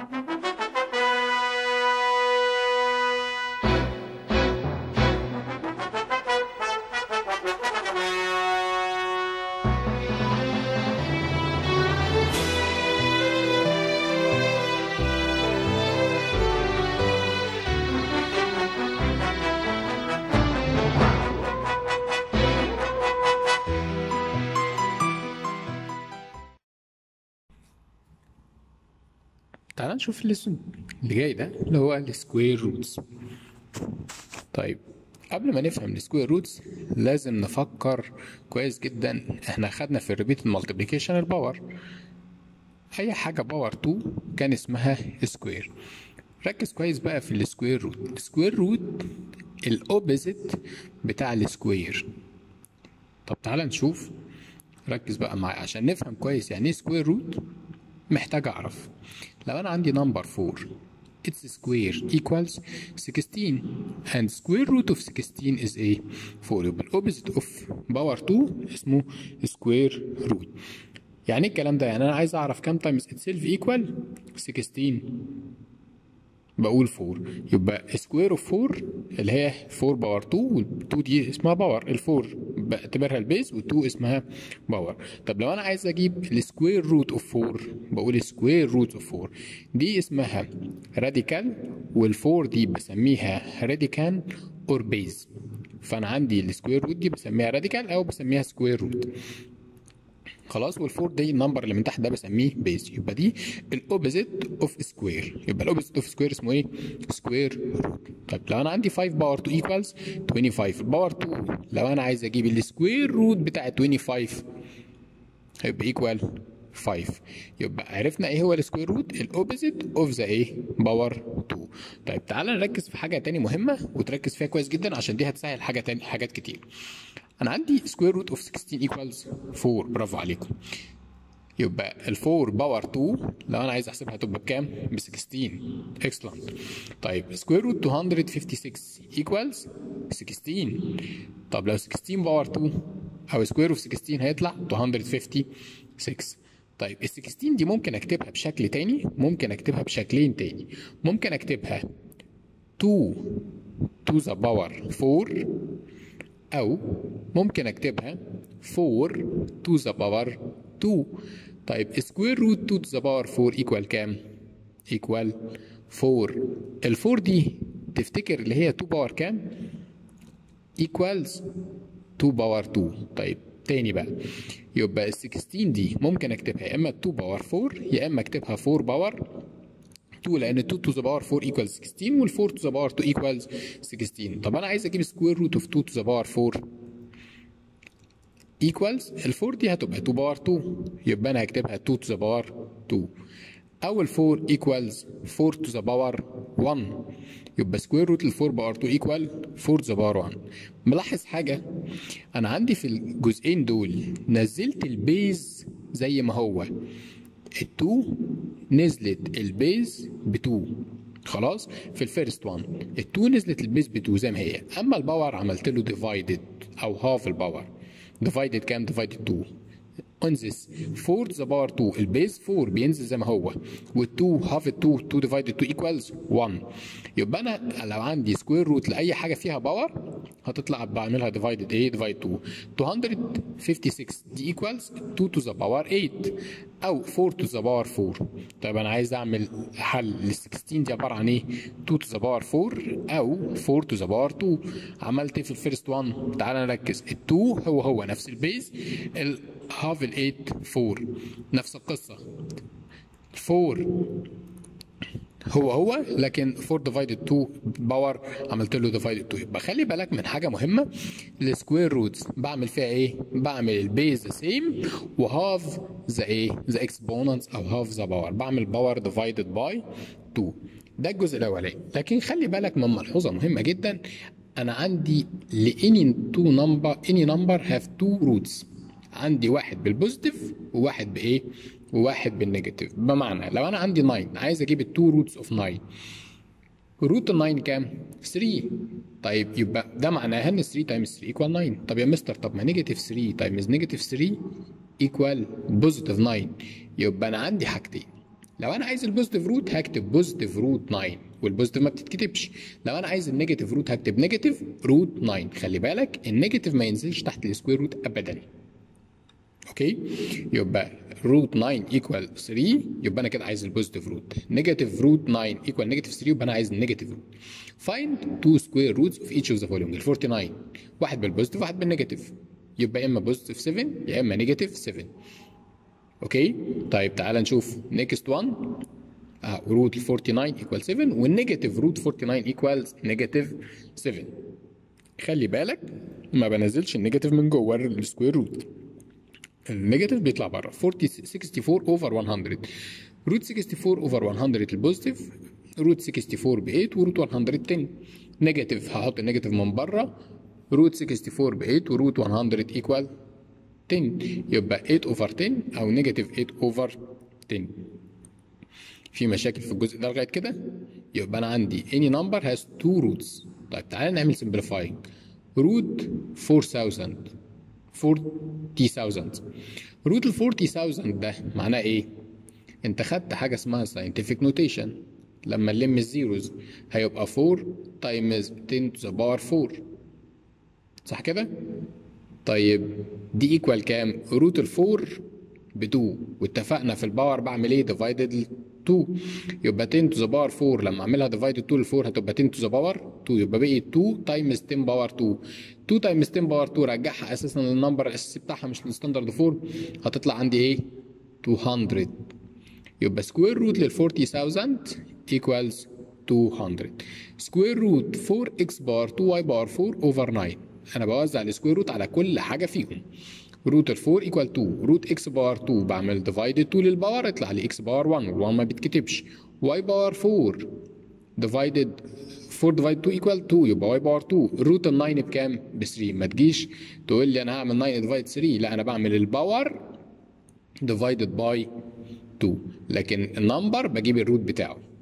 تعال نشوف الليسون اللي جاي ده اللي هو السكوير روتس طيب قبل ما نفهم السكوير روتس لازم نفكر كويس جدا احنا خدنا في الريبيت المالتيبليكيشن الباور اي حاجه باور 2 كان اسمها سكوير ركز كويس بقى في السكوير روت السكوير روت الاوبزيت بتاع السكوير طب تعال نشوف ركز بقى معايا عشان نفهم كويس يعني ايه سكوير روت محتاج اعرف لو انا عندي نمبر 4 its square equals 16 and square root of 16 is a 4 يبقى الاوبزيت اوف باور 2 اسمه square root يعني ايه الكلام ده يعني انا عايز اعرف كام تايمز itself equal 16 بقول 4 يبقى سكوير اوف 4 اللي هي 4 باور 2 وال2 دي اسمها باور ال4 بعتبرها البيز وال2 اسمها باور طب لو انا عايز اجيب السكوير روت اوف 4 بقول سكوير روت اوف 4 دي اسمها راديكال وال4 دي بسميها راديكان اور بيز فانا عندي السكوير روت دي بسميها راديكال او بسميها سكوير روت خلاص والفور دي النمبر اللي من تحت ده بسميه بيز يبقى دي الاوبوزيت اوف سكوير يبقى الاوبوزيت اوف سكوير اسمه ايه سكوير روت طيب لو انا عندي 5 باور 2 ايكوالز 25 الباور 2 لو انا عايز اجيب السكوير روت بتاع 25 هيبقى ايكوال 5 يبقى عرفنا ايه هو السكوير روت الاوبوزيت اوف ذا ايه باور 2 طيب تعالى نركز في حاجه تاني مهمه وتركز فيها كويس جدا عشان دي هتسهل حاجه تاني حاجات كتير انا عندي سكوير روت اوف 16 ايكوالز 4 برافو عليكم يبقى ال 4 باور 2 لو انا عايز احسبها تبقى بكام؟ ب 16 اكسلنت طيب سكوير روت 256 ايكوالز 16 طب لو 16 باور 2 او سكوير اوف 16 هيطلع 256 طيب ال 16 دي ممكن اكتبها بشكل تاني ممكن اكتبها بشكلين تاني ممكن اكتبها 2 to the power 4 أو ممكن أكتبها 4 to the power 2 طيب square root 2 to the power 4 equal كام؟ equal 4 ال 4 دي تفتكر اللي هي 2 باور كام؟ equals 2 باور 2 طيب تاني بقى يبقى ال 16 دي ممكن اكتبها يا اما 2 باور 4 يا اما اكتبها 4 باور 2 لان 2 to the power 4 equals 16 وال 4 to the power 2 equals 16 طب انا عايز اجيب سكوير روت اوف 2 to the power 4 equals ال 4 دي هتبقى 2 باور 2 يبقى انا هكتبها 2 to the power 2 او ال 4 equals 4 to the power 1 يبقى سكوير روت ال 4 باور 2 equal 4 to the power 1 ملاحظ حاجه انا عندي في الجزئين دول نزلت البيز زي ما هو ال2 نزلت البيز ب 2 خلاص في الفيرست وان ال2 نزلت البيز ب 2 زي ما هي اما الباور عملت له ديفايدد او هاف الباور ديفايدد كام ديفايدد 2 on this 4 to the power 2 البيز 4 بينزل زي ما هو وال2 هاف ال 2 2 divided 2 equals 1 يبقى انا لو عندي سكوير روت لاي حاجه فيها باور هتطلع بعملها divided ايه divide 2 256 دي equals 2 to the power 8 او 4 to the power 4 طيب انا عايز اعمل حل لل 16 دي عباره عن ايه 2 to the power 4 او 4 to the power 2 عملت ايه في الفيرست 1 تعال نركز ال 2 هو هو نفس البيز هاف ال 8 4 نفس القصة 4 هو هو لكن 4 ديفايدد 2 باور عملت له ديفايدد 2 يبقى خلي بالك من حاجه مهمه السكوير روتس بعمل فيها ايه؟ بعمل البيز سيم وهاف ذا ايه؟ ذا اكسبوننتس او هاف ذا باور بعمل باور ديفايدد باي 2 ده الجزء الاولاني لكن خلي بالك من ملحوظه مهمه جدا انا عندي لاني تو نمبر اني نمبر هاف تو روتس عندي واحد بالبوزيتيف وواحد بايه وواحد بالنيجاتيف بمعنى لو انا عندي 9 عايز اجيب التو روتس اوف 9 روت ال 9 كام 3 طيب يبقى ده معناها ان 3 تايمز 3 ايكوال 9 طب يا مستر طب ما نيجاتيف 3 تايمز نيجاتيف 3 ايكوال بوزيتيف 9 يبقى انا عندي حاجتين لو انا عايز البوزيتيف روت هكتب بوزيتيف روت 9 والبوزيتيف ما بتتكتبش لو انا عايز النيجاتيف روت هكتب نيجاتيف روت 9 خلي بالك النيجاتيف ما ينزلش تحت السكوير روت ابدا اوكي يبقى روت 9 ايكوال 3 يبقى انا كده عايز البوزيتيف روت نيجاتيف روت 9 ايكوال نيجاتيف 3 يبقى انا عايز النيجاتيف روت فايند تو سكوير روتس اوف ايتش اوف ذا فولوينج ال 49 واحد بالبوزيتيف واحد بالنيجاتيف يبقى يا اما بوزيتيف 7 يا اما نيجاتيف 7 اوكي طيب تعال نشوف نيكست 1 اه روت 49 ايكوال 7 والنيجاتيف روت 49 ايكوالز نيجاتيف 7 خلي بالك ما بنزلش النيجاتيف من جوه السكوير روت النيجاتيف بيطلع بره 40 64 اوفر 100 روت 64 اوفر 100 البوزيتيف روت 64 ب 8 وروت 110 نيجاتيف هحط النيجاتيف من بره روت 64 ب 8 وروت 100 ايكوال 10 يبقى 8 اوفر 10 او نيجاتيف 8 اوفر 10 في مشاكل في الجزء ده لغايه كده يبقى انا عندي any number has two roots طيب تعالى نعمل simplifying root 4000 40000 روت ال 40000 ده معناه ايه؟ انت خدت حاجه اسمها scientific notation لما نلم الزيروز هيبقى 4 تايمز 10 to the power 4 صح كده؟ طيب دي ايكوال كام؟ روت ال 4 ب 2 واتفقنا في الباور بعمل ايه؟ ديفايدد 2 يبقى 10 to the power 4 لما اعملها ديفايدد 2 ل 4 هتبقى 10 to the power 2 يبقى بقي 2 تايمز 10 باور 2 2 تايمز 10 باور 2 رجعها اساسا للنمبر الاساسي بتاعها مش للستاندرد 4 هتطلع عندي ايه؟ 200 يبقى سكوير روت لل 40000 equals 200 سكوير روت 4 اكس بار 2 واي بار 4 اوفر 9 انا بوزع السكوير روت على كل حاجه فيهم روت ال 4 ايكوال 2 روت اكس باور 2 بعمل ديفايد 2 للباور يطلع لي اكس باور 1 وال1 ما بيتكتبش واي باور 4 ديفايدد 4 ديفايد 2 ايكوال 2 يبقى واي باور 2 روت ال 9 بكام؟ ب 3 ما تجيش تقول لي انا هعمل 9 ديفايد 3 لا انا بعمل الباور ديفايدد باي 2 لكن النمبر بجيب الروت بتاعه